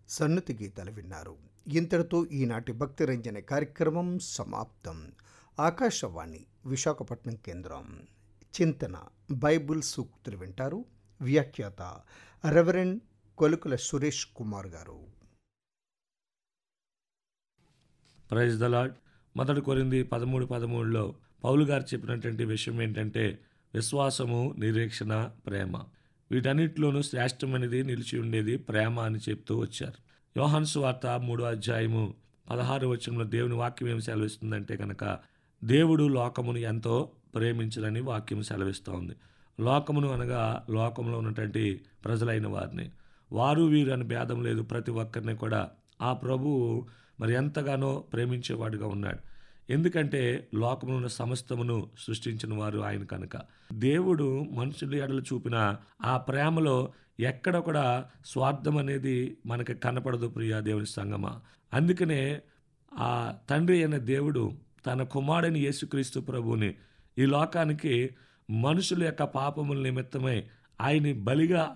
సన్నతి గీతాలు విన్నారు ఇంతటితో ఈనాటి భక్తి రంజన కార్యక్రమం సమాప్తం ఆకాశవాణి విశాఖపట్నం కేంద్రం చింతన బైబుల్ సూక్తులు వింటారు వ్యాఖ్యాత రెవరెండ్ కొలుకుల సురేష్ కుమార్ గారు ప్రైజ్ ద లాడ్ మొదటి కొరింది పదమూడు పదమూడులో పౌలు గారు చెప్పినటువంటి విషయం ఏంటంటే విశ్వాసము నిరీక్షణ ప్రేమ వీటన్నిటిలోనూ శ్రేష్టమైనది నిలిచి ఉండేది ప్రేమ అని చెప్తూ వచ్చారు యోహాను వార్త మూడో అధ్యాయము పదహారు వచనంలో దేవుని వాక్యం ఏం సెలవిస్తుందంటే కనుక దేవుడు లోకమును ఎంతో ప్రేమించదని వాక్యం సెలవిస్తూ ఉంది లోకమును అనగా లోకంలో ఉన్నటువంటి ప్రజలైన వారిని వారు వీరు అని భేదం లేదు ప్రతి ఒక్కరిని కూడా ఆ ప్రభువు మరి ఎంతగానో ప్రేమించేవాడుగా ఉన్నాడు ఎందుకంటే లోకములో ఉన్న సమస్తమును సృష్టించిన వారు ఆయన కనుక దేవుడు మనుషుల ఎడలు చూపిన ఆ ప్రేమలో ఎక్కడ కూడా స్వార్థం అనేది మనకి కనపడదు ప్రియా దేవుని సంగమా అందుకనే ఆ తండ్రి అయిన దేవుడు తన కుమారుని యేసుక్రీస్తు ప్రభువుని ఈ లోకానికి మనుషుల యొక్క పాపముల నిమిత్తమై ఆయన్ని బలిగా